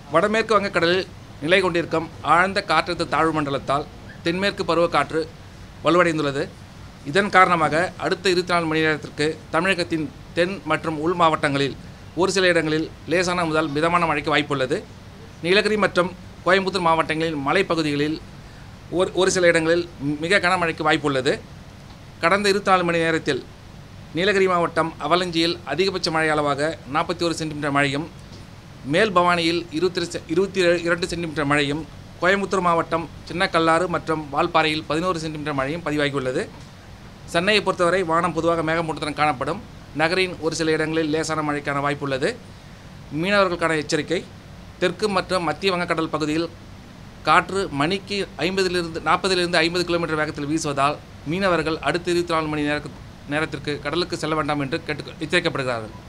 வடமேற்கு வங்கக்கடலில் நிலை கொண்டிருக்கும் ஆழ்ந்த காற்றழுத்த தாழ்வு மண்டலத்தால் தென்மேற்கு பருவக்காற்று வலுவடைந்துள்ளது இதன் காரணமாக அடுத்த இருபத்தி நாலு மணி நேரத்திற்கு தமிழகத்தின் தென் மற்றும் உள் மாவட்டங்களில் ஒரு சில இடங்களில் லேசான முதல் மிதமான மழைக்கு வாய்ப்புள்ளது நீலகிரி மற்றும் கோயம்புத்தூர் மாவட்டங்களின் மலைப்பகுதிகளில் ஒரு ஒரு சில இடங்களில் மிக கனமழைக்கு வாய்ப்புள்ளது கடந்த இருபத்தி நாலு மணி நேரத்தில் நீலகிரி மாவட்டம் அவலஞ்சியில் அதிகபட்ச மழை அளவாக நாற்பத்தி ஒரு சென்டிமீட்டர் மழையும் மேல் பவானியில் இருபத்தி இருபத்தி இரண்டு சென்டிமீட்டர் மழையும் கோயம்புத்தூர் மாவட்டம் சின்னக்கல்லாறு மற்றும் வால்பாறையில் பதினோரு சென்டிமீட்டர் மழையும் பதிவாகியுள்ளது சென்னையை பொறுத்தவரை வானம் பொதுவாக மேகமூட்டத்துடன் காணப்படும் நகரின் ஒரு சில இடங்களில் லேசான மழைக்கான வாய்ப்புள்ளது மீனவர்களுக்கான எச்சரிக்கை தெற்கு மற்றும் மத்திய வங்கக்கடல் பகுதியில் காற்று மணிக்கு ஐம்பதிலிருந்து நாற்பதிலிருந்து ஐம்பது கிலோமீட்டர் வேகத்தில் வீசுவதால் மீனவர்கள் அடுத்த இருபத்தி நாலு மணி நேரத்துக்கு நேரத்திற்கு கடலுக்கு செல்ல வேண்டாம் என்று கேட்டு எச்சரிக்கப்படுகிறார்கள்